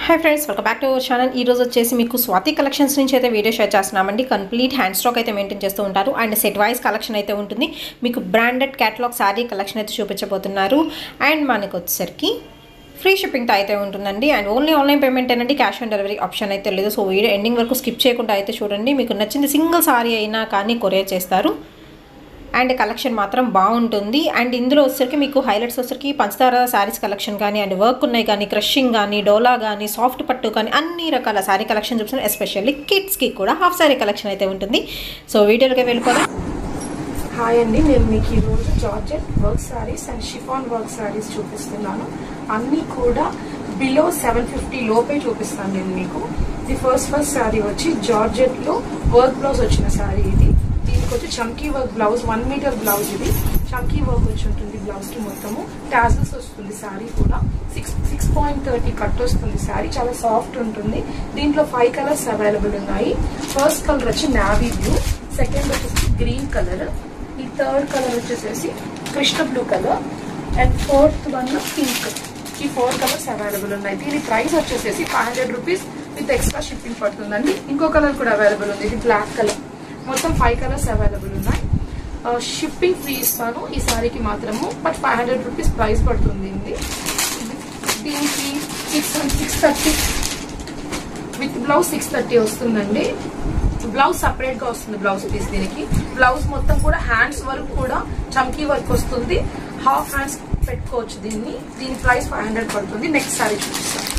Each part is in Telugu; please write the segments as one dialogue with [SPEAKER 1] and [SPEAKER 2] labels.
[SPEAKER 1] hi friends welcome back to our channel ఈ రోజు వచ్చేసి మీకు స్వాతి కలెక్షన్స్ నుంచి అయితే వీడియో షేర్ చేస్తున్నామండి కంప్లీట్ హ్యాండ్ స్టాక్ అయితే మెయింటైన్ చేస్తూ ఉంటారు అండ్ సెట్ వైజ్ కలెక్షన్ అయితే ఉంటుంది మీకు బ్రాండెడ్ క్యాటలాగ్ శారీ కలెక్షన్ అయితే చూపించబోతున్నారు అండ్ మనకు వచ్చేసరికి ఫ్రీ షిప్పింగ్తో అయితే ఉంటుందండి అండ్ ఓన్లీ ఆన్లైన్ పేమెంట్ అండి క్యాష్ ఆన్ డెలివరీ ఆప్షన్ అయితే లేదు సో వీడియో ఎండింగ్ వరకు స్కిప్ చేయకుండా అయితే చూడండి మీకు నచ్చింది సింగిల్ సారీ అయినా కానీ కొరియర్ చేస్తారు అండ్ కలెక్షన్ మాత్రం బాగుంటుంది అండ్ ఇందులో వచ్చేసరికి మీకు హైలైట్స్ వచ్చేసరికి పంచదార శారీస్ కలెక్షన్ కానీ అండ్ వర్క్ ఉన్నాయి కానీ క్రషింగ్ కానీ డోలా కానీ సాఫ్ట్ పట్టు కానీ అన్ని రకాల శారీ కలెక్షన్ చూపిస్తాను ఎస్పెషల్లీ కిడ్స్కి కూడా హాఫ్ శారీ కలెక్షన్ అయితే ఉంటుంది సో వీడియోలోకి వెళ్ళిపోదాం
[SPEAKER 2] హాయ్ అండి నేను మీకు ఈరోజు georgette work saris and chiffon work saris చూపిస్తున్నాను అన్నీ కూడా బిలో సెవెన్ ఫిఫ్టీ లోపే చూపిస్తాను నేను మీకు ఇది ఫస్ట్ ఫస్ట్ శారీ వచ్చి జార్జెట్లో వర్క్ బ్లౌజ్ వచ్చిన శారీ ఇది దీనికి వచ్చి చమ్కీ work blouse one metre blouse ఇది చమ్కీ వర్క్ వచ్చి ఉంటుంది బ్లౌజ్ కి మొత్తము టాజల్స్ వస్తుంది శారీ కూడా six six point thirty cut వస్తుంది శారీ చాలా సాఫ్ట్ ఉంటుంది దీంట్లో ఫైవ్ కలర్స్ అవైలబుల్ ఉన్నాయి ఫస్ట్ కలర్ వచ్చి నావీ బ్లూ సెకండ్ వచ్చేసి గ్రీన్ కలర్ ఈ థర్డ్ కలర్ వచ్చేసేసి Krishna blue colour and fourth one pink ఈ ఫోర్ కలర్స్ అవైలబుల్ ఉన్నాయి దీని ప్రైస్ వచ్చేసేసి five hundred rupees with extra shipping పడుతుందండి ఇంకో కలర్ కూడా అవైలబుల్ ఉంది ఇది బ్లాక్ కలర్ మొత్తం ఫైవ్ కలర్స్ అవైలబుల్ ఉన్నాయి షిప్పింగ్ ఫ్రీ ఇస్తాను ఈ సారీకి మాత్రము but five hundred rupees price పడుతుంది ఇది దీనికి six six thirty with blouse six thirty వస్తుందండి బ్లౌజ్ సపరేట్ గా వస్తుంది బ్లౌజ్ పీస్ దీనికి బ్లౌజ్ మొత్తం కూడా హ్యాండ్స్ వర్క్ కూడా చమ్కీ వర్క్ వస్తుంది హాఫ్ హ్యాండ్స్ పెట్టుకోవచ్చు దీన్ని దీని ప్రైస్ ఫైవ్ హండ్రెడ్ పడుతుంది నెక్స్ట్ సారీ చూపిస్తాను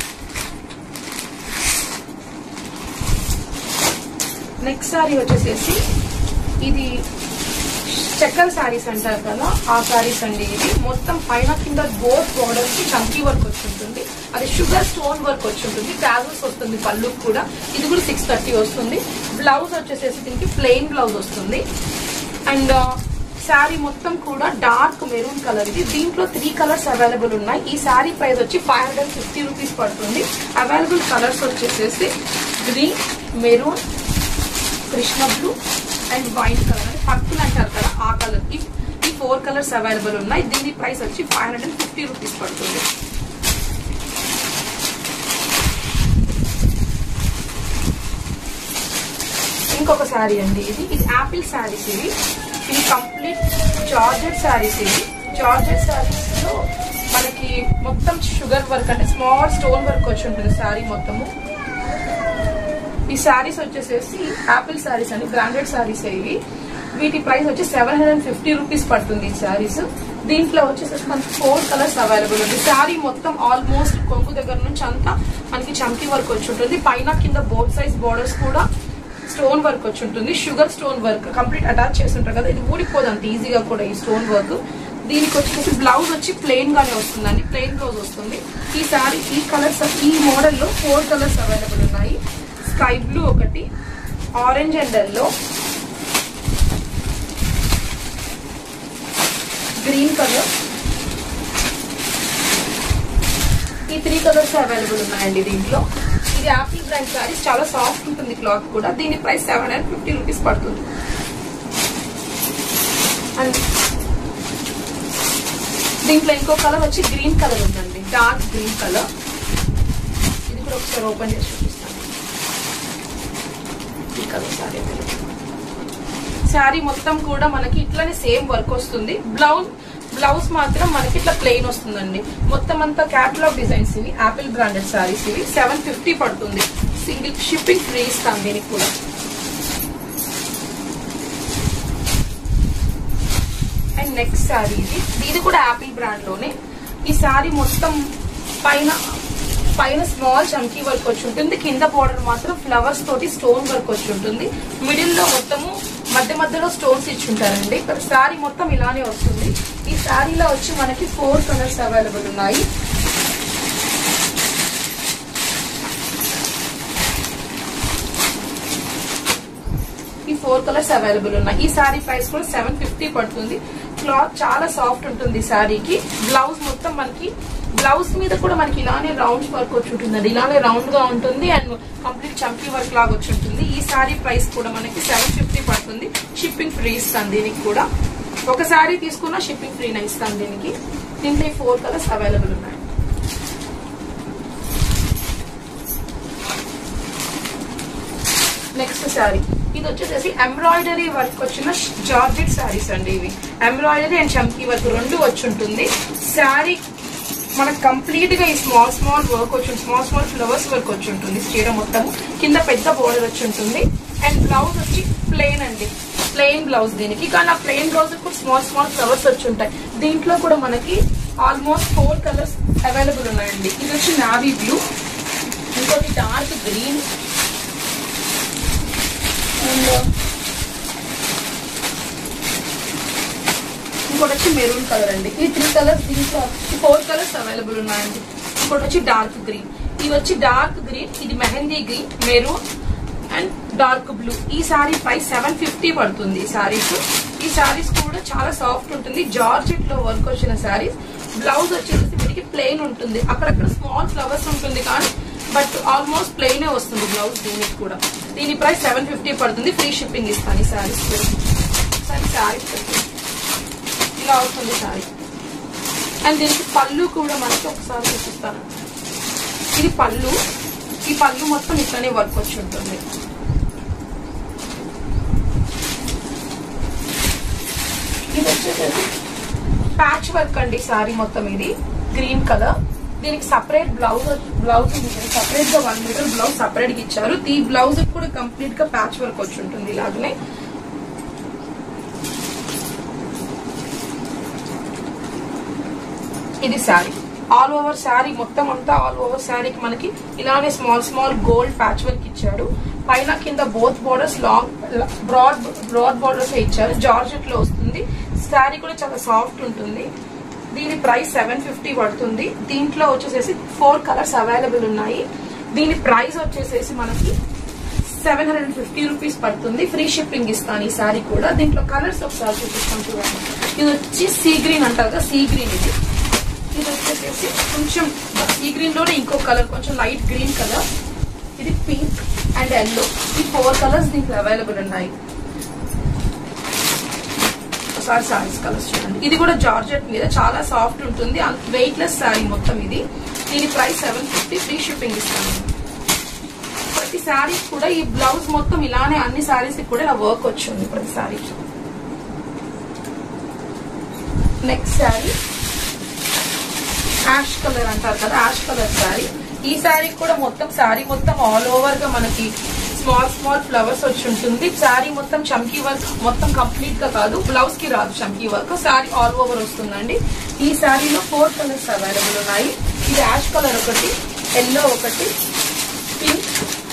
[SPEAKER 2] నెక్స్ట్ సారీ వచ్చేసేసి ఇది చెక్కర్ శారీస్ అంటారు కదా ఆ శారీస్ అండి ఇది మొత్తం పైన కింద బోత్ బోర్డర్స్ కి చంకీ వర్క్ వచ్చి ఉంటుంది అది షుగర్ స్టోన్ వర్క్ వచ్చి ఉంటుంది టాజల్స్ వస్తుంది పళ్ళు కూడా ఇది కూడా సిక్స్ థర్టీ వస్తుంది బ్లౌజ్ వచ్చేసేసి దీనికి ప్లెయిన్ బ్లౌజ్ వస్తుంది అండ్ శారీ మొత్తం కూడా డార్క్ మెరూన్ కలర్ ఇది దీంట్లో త్రీ కలర్స్ అవైలబుల్ ఉన్నాయి ఈ శారీ ప్రైస్ వచ్చి ఫైవ్ హండ్రెడ్ ఫిఫ్టీ రూపీస్ పడుతుంది అవైలబుల్ కలర్స్ వచ్చేసేసి green maroon Krishna blue and white colour అంటే పర్పుల్ అంటారు కదా ఆ కలర్ ఈ ఈ ఫోర్ కలర్స్ అవైలబుల్ ఉన్నాయి దీని ప్రైస్ వచ్చి five hundred and fifty rupees పడుతుంది ఇంకొక శారీ అండి ఇది ఇది యాపిల్ శారీస్ ఇవి ఇది కంప్లీట్ జార్జెట్ శారీస్ ఇవి జార్జెట్ శారీస్ లో మనకి మొత్తం షుగర్ వర్క్ అంటే స్మాల్ స్టోన్ వర్క్ వచ్చి ఉంటుంది శారీ మొత్తము ఈ శారీస్ వచ్చేసేసి యాపిల్ శారీస్ అండి బ్రాండెడ్ శారీస్ ఇవి వీటి ప్రైస్ వచ్చి seven hundred and fifty rupees పడుతుంది ఈ శారీస్ దీంట్లో వచ్చేసేసి మనకి ఫోర్ కలర్స్ అవైలబుల్ ఉంది శారీ మొత్తం ఆల్మోస్ట్ కొంగు దగ్గర నుంచి అంతా మనకి చమ్కీ వర్క్ వచ్చి ఉంటుంది పైన కింద బోత్ సైజ్ బోర్డర్స్ కూడా స్టోన్ వర్క్ వచ్చి ఉంటుంది sugar stone work complete attach చేస్తుంటారు కదా ఇది ఊడిపోదు అంత ఈజీగా కూడా ఈ స్టోన్ వర్క్ దీనికి వచ్చేసి బ్లౌజ్ వచ్చి ప్లెయిన్ గానే వస్తుందండి ప్లెయిన్ బ్లౌజ్ వస్తుంది ఈ శారీ ఈ కలర్స్ ఈ మోడల్ లో ఫోర్ కలర్స్ అవైలబుల్ ఉన్నాయి స్కై బ్లూ ఒకటి orange and yellow green colour ఈ త్రీ కలర్స్ అవైలబుల్ ఉన్నాయండి దీంట్లో ఇది యాపిల్ బ్రాండ్ సారీస్ చాలా సాఫ్ట్ ఉంటుంది క్లాత్ కూడా దీని price seven hundred fifty rupees పడుతుంది అండ్ దీంట్లో ఇంకో కలర్ వచ్చి గ్రీన్ కలర్ ఉందండి డార్క్ గ్రీన్ కలర్ ఇది కూడా ఒకసారి ఓపెన్ చేసి చూపిస్తాను ఈ కలర్ సారీ శారీ మొత్తం కూడా మనకి ఇట్లానే సేమ్ వర్క్ వస్తుంది బ్లౌజ్ బ్లౌజ్ మాత్రం మనకి ఇట్లా ప్లెయిన్ వస్తుందండి మొత్తం అంతా క్యాటలాగ్ డిజైన్స్ ఇవి యాపిల్ బ్రాండెడ్ శారీస్ ఇవి సెవెన్ ఫిఫ్టీ పడుతుంది సింగిల్ షిప్పింగ్ ఫ్రీ ఇస్తాం దీనికి కూడా అండ్ నెక్స్ట్ శారీ ఇది ఇది కూడా యాపిల్ బ్రాండ్ లోనే ఈ శారీ మొత్తం పైన పైన స్మాల్ చంకీ వర్క్ వచ్చి ఉంటుంది కింద బోర్డర్ మాత్రం ఫ్లవర్స్ తోటి స్టోన్ వర్క్ వచ్చి ఉంటుంది మిడిల్ లో మొత్తము మధ్య మధ్యలో స్టోన్స్ ఇచ్చి ఉంటారండి ఇక్కడ శారీ మొత్తం ఇలానే వస్తుంది ఈ శారీలో వచ్చి మనకి ఫోర్ కలర్స్ అవైలబుల్ ఉన్నాయి ఈ ఫోర్ కలర్స్ అవైలబుల్ ఉన్నాయి ఈ శారీ ప్రైస్ కూడా సెవెన్ ఫిఫ్టీ పడుతుంది క్లాత్ చాలా సాఫ్ట్ ఉంటుంది శారీకి బ్లౌజ్ మొత్తం మనకి బ్లౌజ్ మీద కూడా మనకి ఇలానే రౌండ్ వర్క్ వచ్చి ఉంటుందండి ఇలానే రౌండ్ గా ఉంటుంది అండ్ కంప్లీట్ చంకీ వర్క్ లాగా వచ్చి ఉంటుంది ఈ సారీ ప్రైస్ కూడా మనకి సెవెన్ ఫిఫ్టీ పడుతుంది షిప్పింగ్ ఫ్రీ ఇస్తాను దీనికి కూడా ఒక సారీ తీసుకున్నా షిప్పింగ్ ఫ్రీనే ఇస్తాను దీనికి దీంట్లో ఫోర్ కలర్స్ అవైలబుల్ ఉన్నాయి నెక్స్ట్ శారీ ఇది వచ్చేసేసి ఎంబ్రాయిడరీ వర్క్ వచ్చిన జార్జెట్ శారీస్ అండి ఇవి ఎంబ్రాయిడరీ అండ్ చమ్కీ వర్క్ రెండు వచ్చి ఉంటుంది శారీ మనకు కంప్లీట్ గా ఈ స్మాల్ స్మాల్ వర్క్ వచ్చి స్మాల్ స్మాల్ ఫ్లవర్స్ వర్క్ వచ్చి ఉంటుంది చీర మొత్తం కింద పెద్ద బోర్డర్ వచ్చి ఉంటుంది అండ్ బ్లౌజ్ వచ్చి ప్లెయిన్ అండి ప్లెయిన్ బ్లౌజ్ దీనికి కానీ ఆ ప్లెయిన్ బ్లౌజ్ కూడా స్మాల్ స్మాల్ ఫ్లవర్స్ వచ్చి ఉంటాయి దీంట్లో కూడా మనకి ఆల్మోస్ట్ ఫోర్ కలర్స్ అవైలబుల్ ఉన్నాయండి ఇది వచ్చి నావీ బ్లూ ఇంకోటి డార్క్ గ్రీన్ అండ్ ఇంకోటి వచ్చి మెరూన్ కలర్ అండి ఈ త్రీ కలర్స్ దీంట్లో ఫోర్ కలర్స్ అవైలబుల్ ఉన్నాయండి ఇంకోటి వచ్చి డార్క్ గ్రీన్ ఇది వచ్చి డార్క్ గ్రీన్ ఇది mehndi green maroon and dark blue ఈ సారీ ప్రైస్ సెవెన్ ఫిఫ్టీ పడుతుంది ఈ సారీస్ ఈ సారీస్ కూడా చాలా సాఫ్ట్ ఉంటుంది జార్జెట్ లో వర్క్ వచ్చిన సారీస్ బ్లౌజ్ వచ్చేసి వీటికి ప్లెయిన్ ఉంటుంది అక్కడక్కడ స్మాల్ ఫ్లవర్స్ ఉంటుంది కానీ బట్ ఆల్మోస్ట్ ప్లెయిన్ వస్తుంది బ్లౌజ్ దీనికి కూడా దీని ప్రైస్ సెవెన్ ఫిఫ్టీ పడుతుంది ఫ్రీ షిప్పింగ్ ఇస్తాను ఈ సారీస్ కూడా సరే సారీస్ ఇలా వస్తుంది సారీ అండ్ దీనికి పళ్ళు కూడా మనకి ఒకసారి చూపిస్తాను ఇది పళ్ళు ఈ పళ్ళు మొత్తం ఇట్లానే వర్క్ వచ్చి ఉంటుంది ఇది వచ్చేసి ప్యాచ్ వర్క్ అండి సారీ మొత్తం ఇది గ్రీన్ కలర్ దీనికి సపరేట్ బ్లౌజ్ బ్లౌజ్ సపరేట్ గా వన్ మీటర్ బ్లౌజ్ సపరేట్ గా ఇచ్చారు ఈ బ్లౌజ్ కూడా కంప్లీట్ గా ప్యాచ్ వర్క్ వచ్చి ఉంటుంది ఇలాగనే ఇది శారీ ఆల్ ఓవర్ శారీ మొత్తం అంతా ఆల్ ఓవర్ శారీకి మనకి ఇలానే small small gold patch work ఇచ్చాడు పైన కింద both borders long broad broad borders ఇచ్చారు జార్జెట్ లో వస్తుంది శారీ కూడా చాలా సాఫ్ట్ ఉంటుంది దీని ప్రైస్ సెవెన్ ఫిఫ్టీ పడుతుంది దీంట్లో వచ్చేసేసి ఫోర్ కలర్స్ అవైలబుల్ ఉన్నాయి దీని ప్రైస్ వచ్చేసేసి మనకి seven hundred and fifty rupees పడుతుంది ఫ్రీ షిప్పింగ్ ఇస్తాను ఈ సారీ కూడా దీంట్లో కలర్స్ ఒకసారి చూపిస్తాను చూడండి ఇది వచ్చి సీ గ్రీన్ అంటారు కదా సీ గ్రీన్ ఇది ఇది వచ్చేసేసి కొంచెం సీ గ్రీన్ లోనే ఇంకో కలర్ కొంచెం లైట్ గ్రీన్ కలర్ ఇది పింక్ అండ్ ఎల్లో ఈ ఫోర్ కలర్స్ దీంట్లో అవైలబుల్ ఉన్నాయి ఒకసారి సారీస్ కలర్స్ చూడండి ఇది కూడా జార్జెట్ మీద చాలా సాఫ్ట్ ఉంటుంది వెయిట్ లెస్ శారీ మొత్తం ఇది దీని price seven fifty free shipping ఇస్తాను ప్రతి శారీ కూడా ఈ బ్లౌజ్ మొత్తం ఇలానే అన్ని శారీస్ కూడా ఇలా వర్క్ వచ్చింది ప్రతి sari next sari ash colour అంటారు కదా యాష్ కలర్ శారీ ఈ శారీ కూడా మొత్తం శారీ మొత్తం ఆల్ ఓవర్ గా మనకి స్మాల్ స్మాల్ ఫ్లవర్స్ వచ్చి ఉంటుంది శారీ మొత్తం చమ్కీ వర్క్ మొత్తం కంప్లీట్ గా కాదు బ్లౌజ్ కి రాదు చమ్కీ వర్క్ శారీ ఆల్ ఓవర్ వస్తుందండి ఈ శారీలో ఫోర్ కలర్స్ అవైలబుల్ ఉన్నాయి ఇది యాష్ కలర్ ఒకటి ఎల్లో ఒకటి పింక్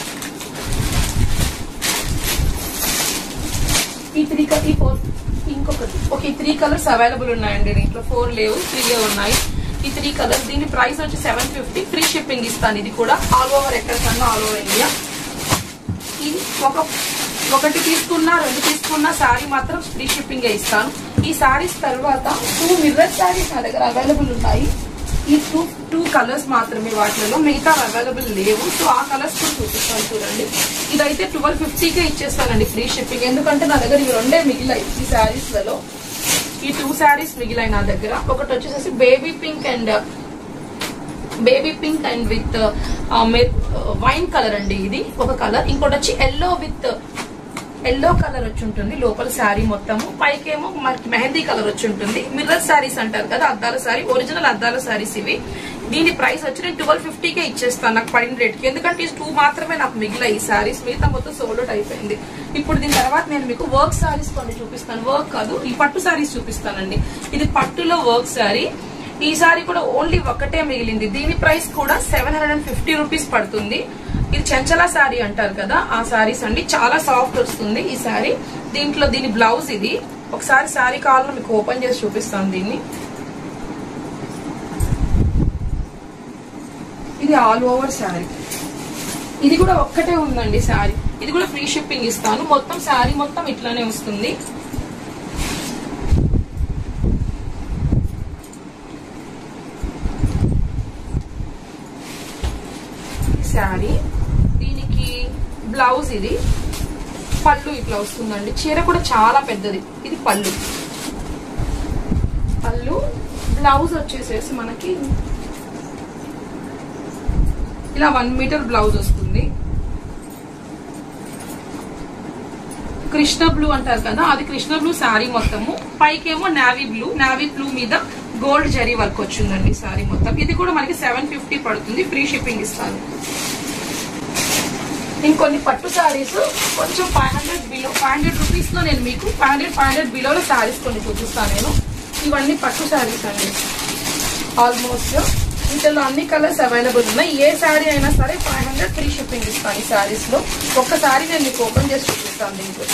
[SPEAKER 2] ఈ త్రీ ఈ ఫోర్ ఇంకొకటి ఓకే త్రీ కలర్స్ అవైలబుల్ ఉన్నాయండి దీంట్లో ఫోర్ లేవు త్రీ ఉన్నాయి ఈ త్రీ కలర్స్ దీని ప్రైస్ వచ్చి సెవెన్ ఫిఫ్టీ ఫ్రీ షిప్పింగ్ ఇస్తాను ఇది కూడా ఆల్ ఓవర్ ఎక్కడికన్నా ఆల్ ఓవర్ ఇండియా ఇది ఒక ఒకటి తీసుకున్నా రెండు తీసుకున్నా శారీ మాత్రం ఫ్రీ షిప్పింగ్ ఇస్తాను ఈ శారీస్ తర్వాత టూ మిర్రర్ శారీస్ నా దగ్గర అవైలబుల్ ఉన్నాయి ఈ టూ టూ కలర్స్ మాత్రమే వాటిలో మిగతా అవైలబుల్ లేవు సో ఆ కలర్స్ కూడా చూపిస్తాను చూడండి ఇదైతే ట్వెల్వ్ ఫిఫ్టీకే ఇచ్చేస్తానండి ఫ్రీ షిప్పింగ్ ఎందుకంటే నా దగ్గర ఇవి రెండే మిగిలాయి ఈ శారీస్ లలో ఈ టూ శారీస్ మిగిలాయి నా దగ్గర ఒకటి వచ్చేసి baby pink and baby pink and with wine colour అండి ఇది ఒక కలర్ ఇంకోటి వచ్చి ఎల్లో విత్ ఎల్లో కలర్ వచ్చి ఉంటుంది లోపల శారీ మొత్తము పైకేమో మనకి మెహందీ కలర్ వచ్చి ఉంటుంది మిర్రర్ శారీస్ అంటారు కదా అద్దాల శారీ ఒరిజినల్ అద్దాల శారీస్ ఇవి దీని ప్రైస్ వచ్చి నేను ట్వెల్వ్ ఫిఫ్టీకే ఇచ్చేస్తాను నాకు పడిన రేట్కి ఎందుకంటే ఈ టూ మాత్రమే నాకు మిగిలాయి ఈ శారీస్ మిగతా మొత్తం సోల్డ్ అవుట్ అయిపోయింది ఇప్పుడు దీని తర్వాత నేను మీకు వర్క్ శారీస్ కొన్ని చూపిస్తాను వర్క్ కాదు ఈ పట్టు శారీస్ చూపిస్తానండి ఇది పట్టులో వర్క్ శారీ ఈ సారీ కూడా ఓన్లీ ఒకటే మిగిలింది దీని ప్రైస్ కూడా seven hundred and fifty rupees పడుతుంది ఇది చెంచల శారీ అంటారు కదా ఆ శారీస్ అండి చాలా సాఫ్ట్ వస్తుంది ఈ శారీ దీంట్లో దీని బ్లౌజ్ ఇది ఒకసారి శారీ కావాలని మీకు ఓపెన్ చేసి చూపిస్తాను దీన్ని ఇది ఆల్ ఓవర్ శారీ ఇది కూడా ఒక్కటే ఉందండి శారీ ఇది కూడా ఫ్రీ షిప్పింగ్ ఇస్తాను మొత్తం శారీ మొత్తం ఇట్లానే వస్తుంది శారీ దీనికి బ్లౌజ్ ఇది పళ్ళు ఇట్లా వస్తుందండి చీర కూడా చాలా పెద్దది ఇది పళ్ళు పళ్ళు బ్లౌజ్ వచ్చేసేసి మనకి ఇలా వన్ మీటర్ బ్లౌజ్ వస్తుంది కృష్ణ బ్లూ అంటారు కదా అది కృష్ణ బ్లూ శారీ మొత్తము పైకేమో నావీ బ్లూ నావీ బ్లూ మీద గోల్డ్ జరీ వర్క్ వచ్చిందండి శారీ మొత్తం ఇది కూడా మనకి సెవెన్ ఫిఫ్టీ పడుతుంది ఫ్రీ షిప్పింగ్ ఇస్తాను ఇంకొన్ని పట్టు శారీస్ కొంచెం five hundred below five hundred rupees లో నేను మీకు ఫైవ్ హండ్రెడ్ ఫైవ్ హండ్రెడ్ బిలోలో శారీస్ కొన్ని చూపిస్తాను నేను ఇవన్నీ పట్టు శారీస్ అండి ఆల్మోస్ట్ వీటిలో అన్ని కలర్స్ అవైలబుల్ ఉన్నాయి ఏ శారీ అయినా సరే ఫైవ్ హండ్రెడ్ ఫ్రీ షిప్పింగ్ ఇస్తాను ఈ శారీస్ లో ఒక్క శారీ నేను మీకు ఓపెన్ చేసి చూపిస్తాను దీంట్లో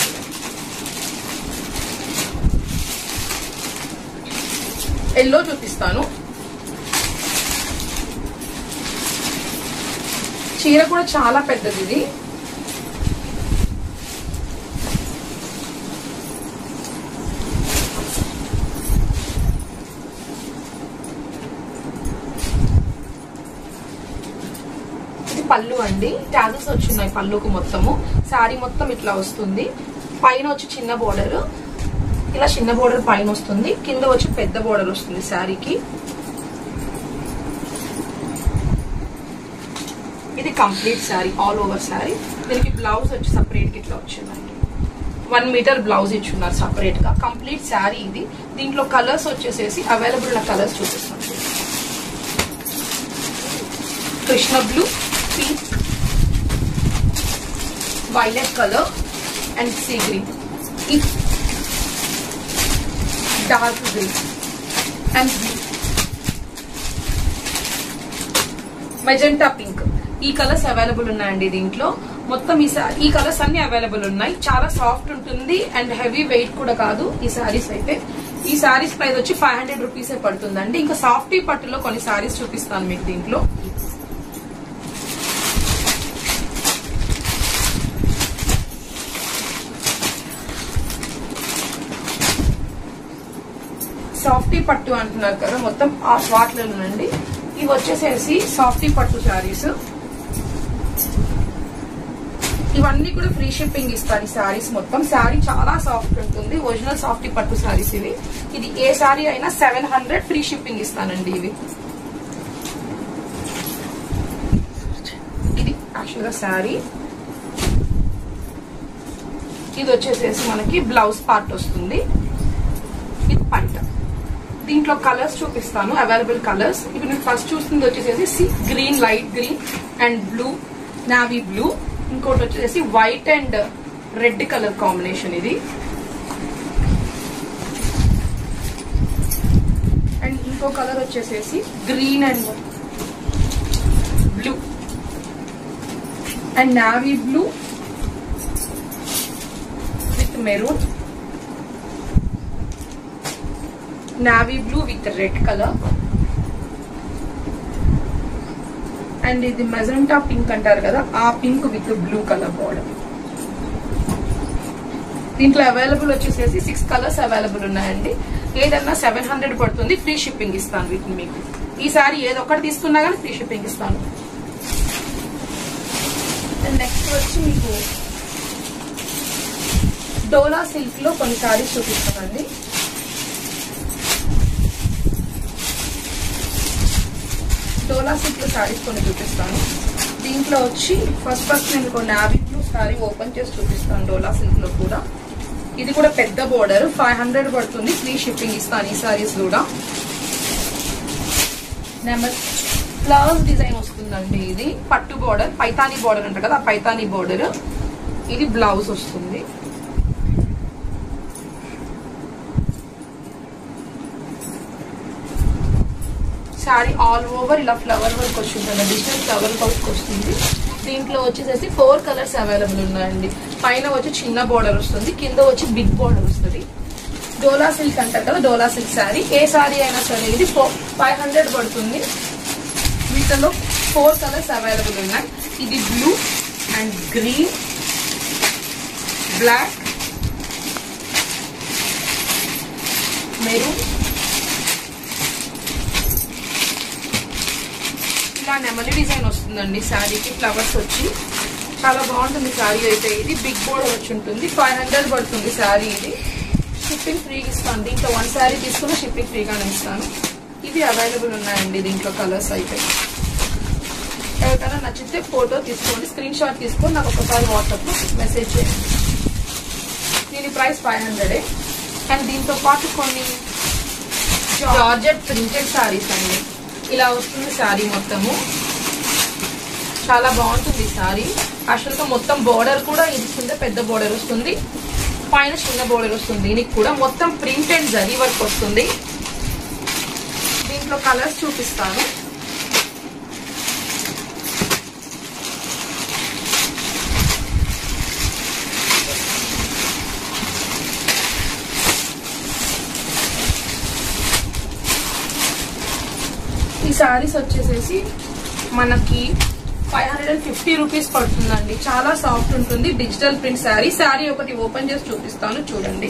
[SPEAKER 2] ఎల్లో చూపిస్తాను చీర కూడా చాలా పెద్దది ఇది ఇది పళ్ళు అండి ట్యాజెస్ వచ్చినాయి పళ్ళుకు మొత్తము శారీ మొత్తం ఇట్లా వస్తుంది పైన వచ్చి చిన్న బోర్డర్ ఇలా చిన్న బోర్డర్ పైన వస్తుంది కింద వచ్చి పెద్ద బోర్డర్ వస్తుంది శారీకి ఇది complete sari all over sari దీనికి బ్లౌజ్ వచ్చి సపరేట్ ఇట్లా వచ్చిందండి వన్ మీటర్ బ్లౌజ్ ఇచ్చున్నారు సపరేట్ గా కంప్లీట్ శారీ ఇది దీంట్లో కలర్స్ వచ్చేసేసి అవైలబుల్ కలర్స్ చూపిస్తాను Krishna blue pink violet colour and sea green dark green and blue magenta pink ఈ కలర్స్ అవైలబుల్ ఉన్నాయండి దీంట్లో మొత్తం ఈ సా- ఈ కలర్స్ అన్ని అవైలబుల్ ఉన్నాయి చాలా సాఫ్ట్ ఉంటుంది అండ్ హెవీ వెయిట్ కూడా కాదు ఈ సారీస్ అయితే ఈ సారీస్ ప్రైస్ వచ్చి ఫైవ్ హండ్రెడ్ రూపీసే పడుతుందండి ఇంకా సాఫ్టీ పట్టులో కొన్ని సారీస్ చూపిస్తాను మీకు దీంట్లో సాఫ్టీ పట్టు అంటున్నారు కదా మొత్తం ఆ వాటిలోనండి ఇవి వచ్చేసేసి సాఫ్టీ పట్టు శారీస్ ఇవన్నీ కూడా ఫ్రీ షిప్పింగ్ ఇస్తారు ఈ శారీస్ మొత్తం శారీ చాలా సాఫ్ట్ ఉంటుంది ఒరిజినల్ సాఫ్టీ పట్టు శారీస్ ఇవి ఇది ఏ శారీ అయినా సెవెన్ హండ్రెడ్ ఫ్రీ షిప్పింగ్ ఇస్తానండి ఇవి ఇది యాక్చువల్ గా శారీ ఇది వచ్చేసేసి మనకి బ్లౌజ్ పార్ట్ వస్తుంది ఇది పంట దీంట్లో కలర్స్ చూపిస్తాను అవైలబుల్ కలర్స్ ఇప్పుడు నేను ఫస్ట్ చూస్తుంది వచ్చేసేసి green light green and blue navy blue ఇంకోటి వచ్చేసి white and red colour combination ఇది అండ్ ఇంకో కలర్ వచ్చేసేసి green and blue and navy blue with maroon navy blue with red colour and ఇది మెజంటా పింక్ అంటారు కదా ఆ pink with blue colour border దీంట్లో అవైలబుల్ వచ్చేసేసి సిక్స్ కలర్స్ అవైలబుల్ ఉన్నాయండి ఏదన్నా సెవెన్ హండ్రెడ్ పడుతుంది ఫ్రీ షిప్పింగ్ ఇస్తాను వీటిని మీకు ఈసారి ఏదో ఒకటి తీసుకున్నా కానీ ఫ్రీ షిప్పింగ్ ఇస్తాను నెక్స్ట్ వచ్చి మీకు డోలా సిల్క్ లో కొన్ని సారీస్ చూపిస్తానండి డోలా సిల్క్ లో సారీస్ కొన్ని చూపిస్తాను దీంట్లో వచ్చి ఫస్ట్ ఫస్ట్ నేను కొన్ని నావీ బ్లూ సారీ ఓపెన్ చేసి చూపిస్తాను డోలా సిల్క్ లో కూడా ఇది కూడా పెద్ద బోర్డర్ ఫైవ్ హండ్రెడ్ పడుతుంది ఫ్రీ షిప్పింగ్ ఇస్తాను ఈ సారీస్ కూడా నెంబర్ ఫ్లవర్స్ డిజైన్ వస్తుందండి ఇది పట్టు బోర్డర్ పైతానీ బోర్డర్ అంటారు కదా ఆ పైతానీ బోర్డర్ ఇది బ్లౌజ్ వస్తుంది శారీ ఆల్ ఓవర్ ఇలా ఫ్లవర్ వర్క్ వచ్చింది డిజిటల్ ఫ్లవర్ వర్క్ వస్తుంది దీంట్లో వచ్చేసేసి ఫోర్ కలర్స్ అవైలబుల్ ఉన్నాయండి పైన వచ్చి చిన్న బోర్డర్ వస్తుంది కింద వచ్చి బిగ్ బోర్డర్ వస్తుంది డోలా సిల్క్ అంటారు కదా డోలా సిల్క్ శారీ ఏ శారీ అయినా సరే ఇది ఫైవ్ హండ్రెడ్ పడుతుంది వీటిలో ఫోర్ కలర్స్ అవైలబుల్ ఉన్నాయి ఇది blue and green black maroon ఇలా నెమలి డిజైన్ వస్తుందండి శారీకి ఫ్లవర్స్ వచ్చి చాలా బాగుంటుంది శారీ అయితే ఇది బిగ్ బోర్డర్ వచ్చి ఉంటుంది ఫైవ్ హండ్రెడ్ పడుతుంది శారీ ఇది షిప్పింగ్ ఫ్రీగా ఇస్తాను దీంట్లో వన్ శారీ తీసుకుని షిప్పింగ్ ఫ్రీగానే ఇస్తాను ఇవి అవైలబుల్ ఉన్నాయండి దీంట్లో కలర్స్ అయితే ఎవరికైనా నచ్చితే ఫోటో తీసుకోండి స్క్రీన్ షాట్ తీసుకొని నాకు ఒకసారి వాట్సాప్లో మెసేజ్ చేయండి దీని ప్రైస్ ఫైవ్ హండ్రెడ్ అండ్ దీంతో పాటు కొన్ని జార్జెట్ ప్రింటెడ్ శారీస్ అండి ఇలా వస్తుంది శారీ మొత్తము చాలా బాగుంటుంది శారీ యాక్చువల్గా మొత్తం బోర్డర్ కూడా ఇది కింద పెద్ద బోర్డర్ వస్తుంది పైన చిన్న బోర్డర్ వస్తుంది దీనికి కూడా మొత్తం ప్రింట్ అండ్ జరీ వర్క్ వస్తుంది దీంట్లో కలర్స్ చూపిస్తాను ఈ శారీస్ వచ్చేసేసి మనకి five hundred and fifty rupees పడుతుందండి చాలా సాఫ్ట్ ఉంటుంది డిజిటల్ ప్రింట్ శారీ శారీ ఒకటి ఓపెన్ చేసి చూపిస్తాను చూడండి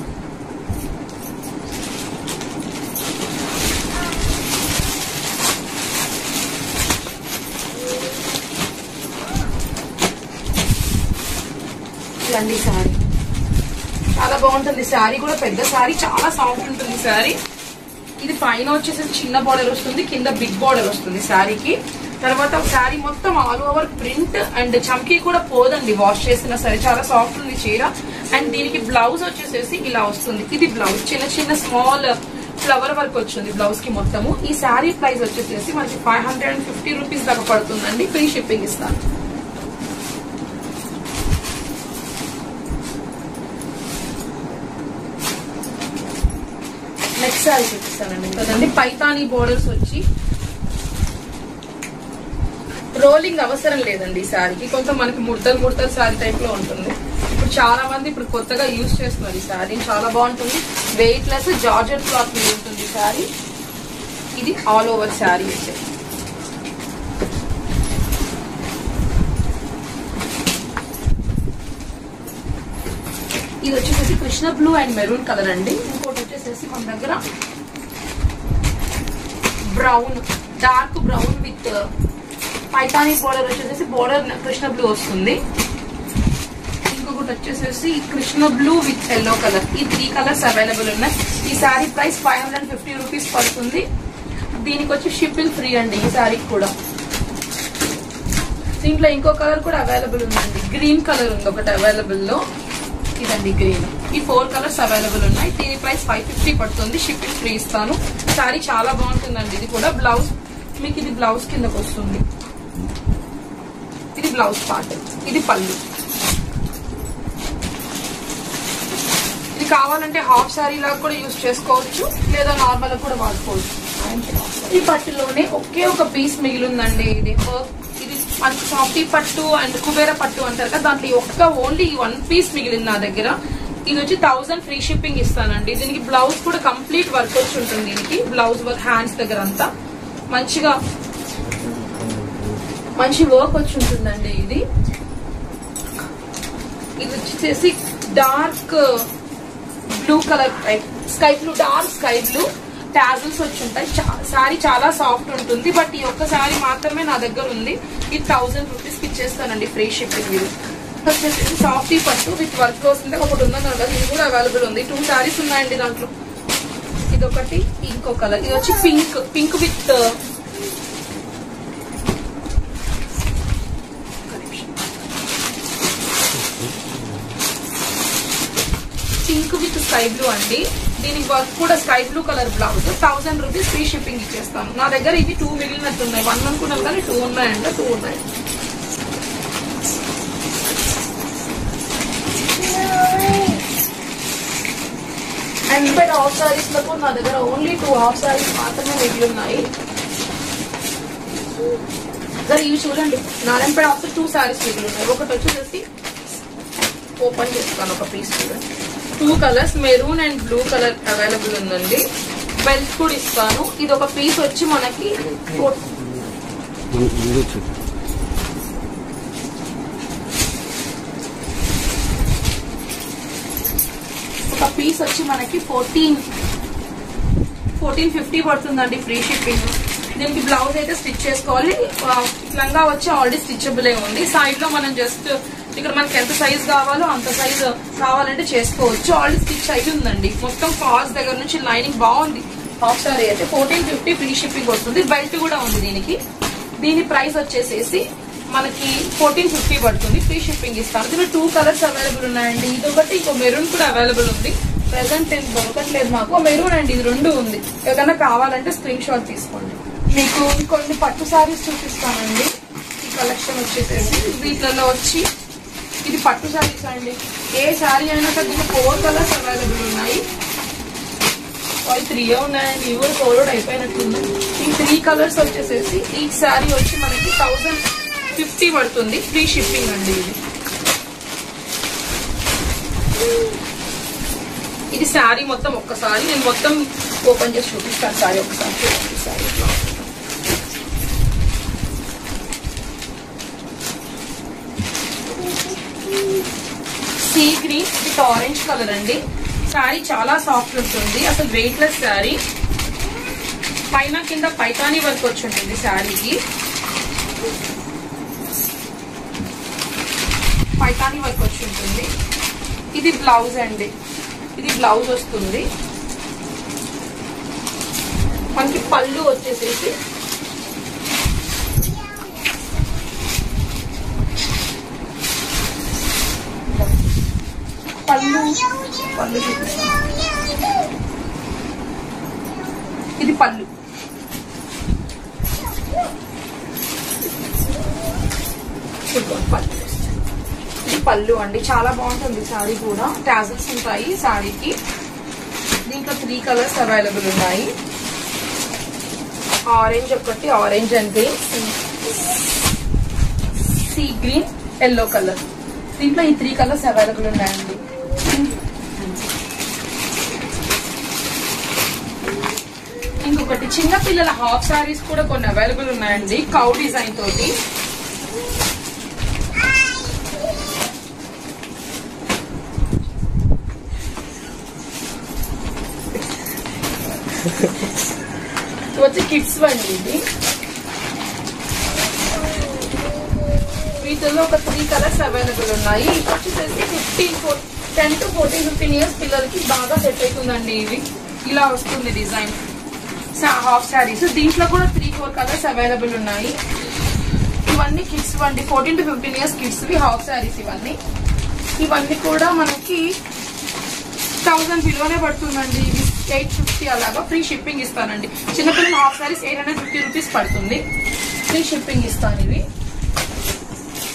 [SPEAKER 2] ఇదండి శారీ చాలా బాగుంటుంది శారీ కూడా పెద్ద శారీ చాలా సాఫ్ట్ ఉంటుంది శారీ ఇది పైన వచ్చేసి చిన్న బార్డర్ వస్తుంది కింద బిగ్ బార్డర్ వస్తుంది శారీకి తర్వాత శారీ మొత్తం ఆల్ ఓవర్ ప్రింట్ అండ్ చమ్కీ కూడా పోదండి వాష్ చేసిన సరే చాలా సాఫ్ట్ ఉంది చీర అండ్ దీనికి బ్లౌజ్ వచ్చేసేసి ఇలా వస్తుంది ఇది బ్లౌజ్ చిన్న చిన్న స్మాల్ ఫ్లవర్ వర్క్ వచ్చింది బ్లౌజ్ కి మొత్తము ఈ శారీ ప్రైస్ వచ్చేసేసి మనకి five hundred and fifty rupees దాకా పడుతుందండి ఫ్రీ షిప్పింగ్ ఇస్తాను నెక్స్ట్ శారీ చూపిస్తానండి కదండి పైతానీ బోర్డర్స్ వచ్చి రోలింగ్ అవసరం లేదండి ఈ శారీకి కొంత మనకి ముడతలు ముడతలు శారీ టైప్ లో ఉంటుంది ఇప్పుడు చాలా మంది ఇప్పుడు కొత్తగా యూజ్ చేస్తున్నారు ఈ శారీ చాలా బాగుంటుంది వెయిట్ లెస్ జార్జెట్ క్లాత్ మీద ఉంటుంది ఈ శారీ ఇది ఆల్ ఓవర్ శారీ వచ్చేసి ఇది వచ్చేసి Krishna blue and maroon colour అండి ఇంకోటి వచ్చేసేసి మన దగ్గర brown dark brown with Paithani border వచ్చేసి బోర్డర్ కృష్ణ బ్లూ వస్తుంది ఇంకొకటి వచ్చేసేసి Krishna blue with yellow colour ఈ త్రీ కలర్స్ అవైలబుల్ ఉన్నాయి ఈ sari price five hundred fifty rupees పడుతుంది దీనికి వచ్చి షిప్పింగ్ ఫ్రీ అండి ఈ శారీకి కూడా దీంట్లో ఇంకో కలర్ కూడా అవైలబుల్ ఉందండి గ్రీన్ కలర్ ఉంది ఒకటి అవైలబుల్ లో ఇదండి గ్రీన్ ఈ ఫోర్ కలర్స్ అవైలబుల్ ఉన్నాయి దీని ప్రైస్ ఫైవ్ ఫిఫ్టీ పడుతుంది షిప్పింగ్ ఫ్రీ ఇస్తాను శారీ చాలా బాగుంటుందండి ఇది కూడా బ్లౌజ్ మీకు ఇది బ్లౌజ్ కిందకు వస్తుంది ఇది బ్లౌజ్ పార్ట్ ఇది పళ్ళు ఇది కావాలంటే హాఫ్ శారీ లాగా కూడా యూజ్ చేసుకోవచ్చు లేదా నార్మల్ కూడా వాడుకోవచ్చు ఈ పట్టులోనే ఒకే ఒక పీస్ మిగిలిందండి ఇది ఇది మనకి సాఫ్టీ పట్టు అండ్ కుబేర పట్టు అంటారు కదా దాంట్లో ఈ ఒక్క ఓన్లీ వన్ పీస్ మిగిలింది నా దగ్గర ఇది వచ్చి థౌసండ్ ఫ్రీ షిప్పింగ్ ఇస్తానండి దీనికి బ్లౌజ్ కూడా కంప్లీట్ వర్క్ వచ్చి ఉంటుంది దీనికి బ్లౌజ్ వర్క్ హ్యాండ్స్ దగ్గర అంతా మంచిగా మంచి వర్క్ వచ్చి ఉంటుందండి ఇది ఇది వచ్చేసి dark blue colour type sky blue dark sky blue tassels వచ్చి ఉంటాయి శారీ చాలా సాఫ్ట్ ఉంటుంది బట్ ఈ ఒక్క శారీ మాత్రమే నా దగ్గర ఉంది ఇది థౌసండ్ రూపీస్ కి ఇచ్చేస్తానండి ఫ్రీ షిప్పింగ్ ఇది వచ్చేసి సాఫ్టీ పట్టు విత్ వర్క్ వస్తుంది ఒకటి ఉందని కదా ఇది కూడా అవైలబుల్ ఉంది టూ శారీస్ ఉన్నాయండి దాంట్లో ఇది ఒకటి ఇంకో కలర్ ఇది వచ్చి pink pink with pink with sky blue అండి దీనికి వర్క్ కూడా sky blue colour blouse thousand rupees free shipping ఇచ్చేస్తాను నా దగ్గర ఇవి టూ మిగిలినట్టు ఉన్నాయి వన్ అనుకున్నాను కానీ టూ ఉన్నాయండి టూ ఉన్నాయి అండ్ బట్ హాఫ్ సారీస్ లో నా దగ్గర ఓన్లీ టూ హాఫ్ సారీస్ మాత్రమే మిగిలి ఉన్నాయి సరే ఇవి చూడండి నారాయణపేట హాఫ్ టూ సారీస్ మిగిలి ఉన్నాయి ఒకటి వచ్చేసి ఓపెన్ చేస్తాను ఒక పీస్ చూడండి two colours maroon and blue colour available ఉందండి బెల్ట్ కూడా ఇస్తాను ఇది ఒక పీస్ వచ్చి మనకి ఫోర్-
[SPEAKER 3] ముందు చూడు
[SPEAKER 2] ఒక పీస్ వచ్చి మనకి ఫోర్టీన్ ఫోర్టీన్ ఫిఫ్టీ పడుతుందండి ఫ్రీ షిప్పింగ్ దీనికి బ్లౌజ్ అయితే స్టిచ్ చేసుకోవాలి ఆ, లంగా వచ్చి ఆల్రెడీ స్టిచబుల్ ఉంది సైడ్ లో మనం జస్ట్ ఇక్కడ మనకి ఎంత సైజ్ కావాలో అంత సైజ్ కావాలంటే చేసుకోవచ్చు ఆల్రెడీ స్టిచ్ అయి ఉందండి మొత్తం కాస్ట్ దగ్గర నుంచి లైనింగ్ బాగుంది హాఫ్ సారీ అయితే ఫోర్టీన్ ఫిఫ్టీ ఫ్రీ షిప్పింగ్ వస్తుంది బెల్ట్ కూడా ఉంది దీనికి దీని ప్రైస్ వచ్చేసేసి మనకి ఫోర్టీన్ ఫిఫ్టీ పడుతుంది ఫ్రీ షిప్పింగ్ ఇస్తాను దీనిలో టూ కలర్స్ అవైలబుల్ ఉన్నాయండి ఇది ఒకటి ఇంకో మెరూన్ కూడా అవైలబుల్ ఉంది ప్రెసెంట్ ఏం దొరకట్లేదు మాకు మెరూన్ అండి ఇది రెండు ఉంది ఏదైనా కావాలంటే స్క్రీన్ షాట్ తీసుకోండి మీకు కొన్ని పట్టు సారీస్ చూపిస్తానండి ఈ కలెక్షన్ వచ్చేసేసి వీటిలలో వచ్చి ఇది పట్టు సారీస్ అండి ఏ సారీ అయినా సరే దీంట్లో ఫోర్ కలర్స్ అవైలబుల్ ఉన్నాయి అవి త్రీ ఉన్నాయండి ఇవి కూడా ఫోర్వర్డ్ అయిపోయినట్టుంది ఈ త్రీ కలర్స్ వచ్చేసేసి ఈ శారీ వచ్చి మనకి థౌజండ్ ఫిఫ్టీ పడుతుంది ఫ్రీ షిప్పింగ్ అండి ఇది ఇది శారీ మొత్తం ఒక్కసారి నేను మొత్తం ఓపెన్ చేసి చూపిస్తాను శారీ ఒకసారి చూడండి sari sea green with orange colour అండి శారీ చాలా సాఫ్ట్ ఉంటుంది అసలు వెయిట్లెస్ శారీ పైన కింద పైతాని వర్క్ వచ్చి ఉంటుంది శారీకి పైతాని వర్క్ వచ్చి ఉంటుంది ఇది బ్లౌజ్ అండి ఇది బ్లౌజ్ వస్తుంది మనకి పళ్ళు వచ్చేసేసి పళ్ళు పళ్ళు చూపిస్తాను ఇది పళ్ళు ఇదిగోండి పళ్ళు ఇది పళ్ళు అండి చాలా బాగుంటుంది సారీ కూడా టాజల్స్ ఉంటాయి సారీకి దీంట్లో త్రీ కలర్స్ అవైలబుల్ ఉన్నాయి ఆరెంజ్ ఒకటి orange and green sea green yellow colour దీంట్లో ఈ త్రీ కలర్స్ అవైలబుల్ ఉన్నాయండి ఇంకొకటి చిన్న పిల్లల హాఫ్ సారీస్ కూడా కొన్ని అవైలబుల్ ఉన్నాయండి కౌ డిజైన్ తోటి ఇది వచ్చి కిడ్స్ వండి ఇది వీటిలో ఒక త్రీ కలర్స్ అవైలబుల్ ఉన్నాయి ఇవి వచ్చేసరికి fifteen ten to fourteen fifteen years పిల్లలకి బాగా సెట్ అవుతుందండి ఇది ఇలా వస్తుంది డిజైన్ హాఫ్ శారీస్ దీంట్లో కూడా త్రీ ఫోర్ కలర్స్ అవైలబుల్ ఉన్నాయి ఇవన్నీ కిడ్స్ వండి fourteen to fifteen years kids half saris ఇవన్నీ ఇవన్నీ కూడా మనకి థౌసండ్ బిలోనే పడుతుందండి ఇది ఎయిట్ ఫిఫ్టీ అలాగా ఫ్రీ షిప్పింగ్ ఇస్తానండి చిన్నపిల్లల half saris eight hundred fifty rupees పడుతుంది ఫ్రీ షిప్పింగ్ ఇస్తాను ఇవి